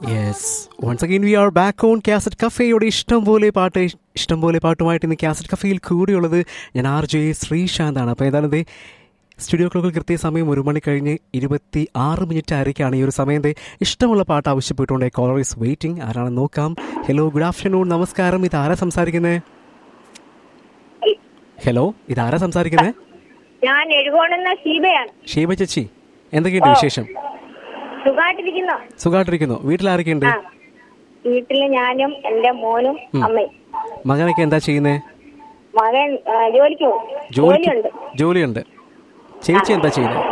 Yes once again we are back on cassette കഫേയുടെ ഇഷ്ടം പോലെ പാട്ട് ഇഷ്ടം പോലെ പാട്ടുമായിട്ട് ഇന്ന് കാസറ്റ് കഫേയിൽ കൂടിയുള്ളത് ഞാൻ ആർ ജെ ശ്രീശാന്താണ് അപ്പോൾ ഏതാണ്ട് ദേ സ്റ്റുഡിയോ ക്ലോക്കിൽ കൃത്യസമയം ഒരു മണി കഴിഞ്ഞ് ഇരുപത്തി ആറ് മിനിറ്റ് ആയിരിക്കാണ് ഈ ഒരു സമയം ദേ ഇഷ്ടമുള്ള പാട്ട് ആവശ്യപ്പെട്ടുകൊണ്ട് കോളർ ഈസ് വെയിറ്റിംഗ് ആരാണെന്ന് നോക്കാം ഹലോ ഗുഡ് ആഫ്റ്റർനൂൺ നമസ്കാരം ഇത് ആരാ സംസാരിക്കുന്നത് ഹലോ ഇത് ആരാ സംസാരിക്കുന്നത് ഞാൻ എഴുകോണെന്ന ഷീബയാണ് ഷീബ ചേച്ചി എന്തൊക്കെയുണ്ട് വിശേഷം സുഖമായിട്ടിരിക്കുന്നു സുഖമായിട്ടിരിക്കുന്നു വീട്ടിലാരൊക്കെയുണ്ട് ആ വീട്ടില് ഞാനും എന്റെ മോനും അമ്മയും മകനൊക്കെ എന്താ ചെയ്യുന്നത് മകൻ ആ, ജോലിക്ക് പോകും ജോലിക്ക് ജോലിയുണ്ട് ജോലിയുണ്ട് ചേച്ചി എന്താ ചെയ്യുന്നത്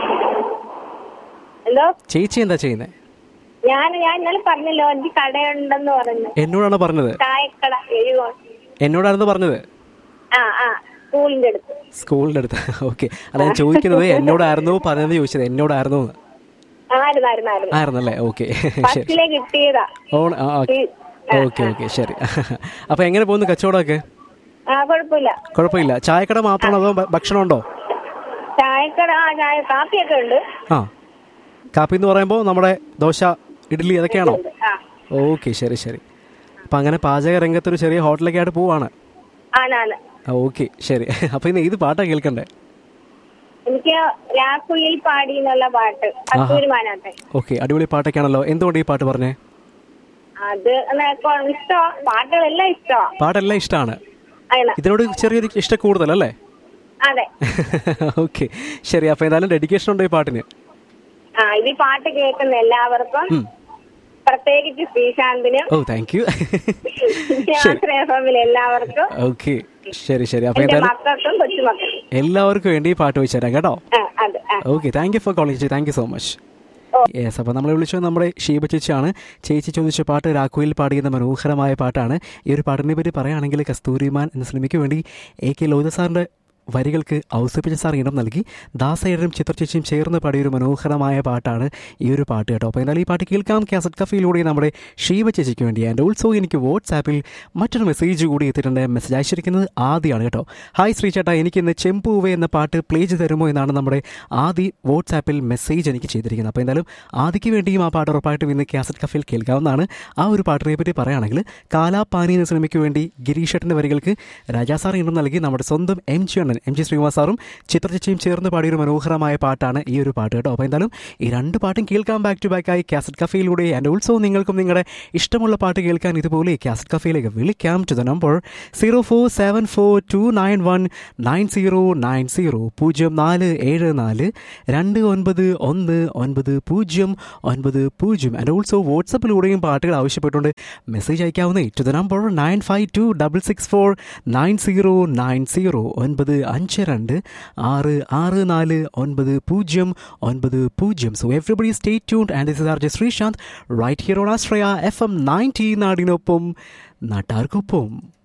എന്തോ ചേച്ചി എന്താ ചെയ്യുന്നത് ഞാൻ ഞാൻ ഇന്നലെ പറഞ്ഞല്ലോ എനിക്ക് കടയുണ്ടെന്ന് പറഞ്ഞു എന്നോടാണ് പറഞ്ഞത് ചായക്കട എഴുകോൺ എന്നോടാണെന്ന് പറഞ്ഞത് ആ ആ സ്കൂളിന്റെ അടുത്ത് സ്കൂളിൻ്റെ അടുത്ത് ഓക്കെ അല്ല ഞാൻ ചോദിക്കുന്നത് എന്നോടായിരുന്നു പറഞ്ഞത് ചോദിച്ചത് എന്നോടായിരുന്നു എന്ന്. ആയിരുന്നു ആയിരുന്നു ആയിരുന്നു ആയിരുന്നല്ലേ ഓക്കെ ശരി ഫസ്റ്റിലെ കിട്ടിയതാ ഓൺ ആ ഓക്കെ ഓക്കെ ശരി അപ്പോൾ എങ്ങനെ പോകുന്നു കച്ചവടമൊക്കെ ആ കുഴപ്പമില്ല കുഴപ്പമില്ല ചായക്കട മാത്രമാണോ അതോ ഭ- ഭക്ഷണമുണ്ടോ ചായക്കട ആ ചായ കാപ്പിയൊക്കെ ഉണ്ട് ആ കാപ്പി എന്ന് പറയുമ്പോൾ നമ്മുടെ ദോശ ഇഡ്ഡലി അതൊക്കെയാണോ ഉണ്ട്. ആ ഓക്കെ ശരി ശരി അപ്പം അങ്ങനെ പാചക രംഗത്തൊരു ചെറിയ ഹോട്ടലൊക്കെ ആയിട്ട് പോവാണ് ആണാണ് ഓക്കെ ശരി അപ്പോൾ ഇന്ന് ഏത് പാട്ടാണ് കേൾക്കണ്ടേ എനിക്ക് രാക്കുയിൽ പാടി എന്നുള്ള പാട്ട് കസ്തൂരിമാനാട്ടെ ഓക്കെ അടിപൊളി പാട്ടൊക്കെയാണല്ലോ എന്തുകൊണ്ട് ഈ പാട്ട് പറഞ്ഞേ അത് ഇഷ്ടമാ പാട്ടുകളെല്ലാം ഇഷ്ടമാ പാട്ടെല്ലാം ഇഷ്ടമാണ് ആണ് ഇതിനോട് ചെറിയൊരു ഇഷ്ടം കൂടുതലല്ലേ അതെ ഓക്കെ ശരി അപ്പോൾ ഏതായാലും ഡെഡിക്കേഷൻ ഉണ്ടോ ഈ പാട്ടിന് ആ ഇത് ഈ പാട്ട് കേൾക്കുന്ന എല്ലാവർക്കും ഉം. പ്രത്യേകിച്ച് ശ്രീശാന്തിനും ഓ താങ്ക് യു ശ്രീഫമിലെ എല്ലാവർക്കും ഓക്കെ ശരി ശരി അപ്പോൾ എന്റെ ഏതായാലും മക്കൾക്കും കൊച്ചുമക്കൾക്കും എല്ലാവർക്കും വേണ്ടി ഈ പാട്ട് വെച്ച് തരാം കേട്ടോ ആ അതെ ആ okay thank you for calling thank you so much yes അപ്പോൾ നമ്മളെ വിളിച്ചത് നമ്മുടെ ഷീബ ചേച്ചിയാണ് ചേച്ചി ചോദിച്ച പാട്ട് രാഘുവിൽ പാടിയുന്ന മനോഹരമായ പാട്ടാണ് ഈ ഒരു പാട്ടിനെ പറ്റി പറയുകയാണെങ്കിൽ കസ്തൂരിമാൻ എന്ന സിനിമയ്ക്ക് വേണ്ടി എ കെ ലോഹിത സാറിൻ്റെ വരികൾക്ക് ഔസപ്പിച്ച സാർ ഇടം നൽകി ദാസേടനും ചിത്രചേച്ചിയും ചേർന്ന് പാടിയ ഒരു മനോഹരമായ പാട്ടാണ് ഈ ഒരു പാട്ട് കേട്ടോ അപ്പോൾ എന്തായാലും ഈ പാട്ട് കേൾക്കാം കാസറ്റ് കഫയിലൂടെ നമ്മുടെ ഷീബ ചേച്ചിക്ക് വേണ്ടി ആൻഡ് ഓൾസോ എനിക്ക് വാട്സാപ്പിൽ മറ്റൊരു മെസ്സേജ് കൂടി എത്തിയിട്ടുണ്ട് മെസ്സേജ് അയച്ചിരിക്കുന്നത് ആദ്യമാണ് കേട്ടോ ഹായ് ശ്രീചേട്ടാ എനിക്ക് ഇന്ന് ചെമ്പൂവേ എന്ന പാട്ട് പ്ലേ ചെയ്ത് തരുമോ എന്നാണ് നമ്മുടെ ആദി വാട്സാപ്പിൽ മെസ്സേജ് എനിക്ക് ചെയ്തിരിക്കുന്നത് അപ്പോൾ എന്തായാലും ആദിക്ക് വേണ്ടിയും ആ പാട്ട് ഉറപ്പായിട്ടും ഇന്ന് കാസറ്റ് കഫയിൽ കേൾക്കാവുന്നതാണ് ആ ഒരു പാട്ടിനെ പറ്റി പറയുകയാണെങ്കിൽ കാലാപാനി എന്ന സിനിമയ്ക്ക് വേണ്ടി ഗിരീഷേട്ടൻ്റെ വരികൾക്ക് രാജാ സാർ ഇനം നൽകി നമ്മുടെ സ്വന്തം എം ജി അണ്ണൻ എം ജി ശ്രീനിവാസ് സാറും ചിത്രചേച്ചിയും ചേർന്ന് പാടിയ ഒരു മനോഹരമായ പാട്ടാണ് ഈ ഒരു പാട്ട് കേട്ടോ അപ്പോൾ എന്തായാലും ഈ രണ്ട് പാട്ടും കേൾക്കാം ബാക്ക് ടു ബാക്ക് ആയി കാസറ്റ് കഫയിലൂടെ ആൻഡ് ഓൾസോ നിങ്ങൾക്കും നിങ്ങളുടെ ഇഷ്ടമുള്ള പാട്ട് കേൾക്കാൻ ഇതുപോലെ കാസറ്റ് കഫയിലേക്ക് വിളിക്കാം to the number zero four seven four two nine one nine zero nine zero പൂജ്യം നാല് ഏഴ് നാല് രണ്ട് ഒൻപത് ഒന്ന് ഒൻപത് പൂജ്യം ഒൻപത് പൂജ്യം ആൻഡ് ഓൾസോ വാട്സപ്പിലൂടെയും പാട്ടുകൾ ആവശ്യപ്പെട്ടുകൊണ്ട് മെസ്സേജ് അയക്കാവുന്ന to the number nine five two double six four nine zero nine zero ഒൻപത് അഞ്ച് രണ്ട് ആറ് ആറ് നാല് ഒൻപത് പൂജ്യം ഒൻപത് പൂജ്യം so everybody stay tuned and this is R J Sreesanth right here on Ashraya F M ninety നാടിനൊപ്പം നാട്ടാർക്കൊപ്പം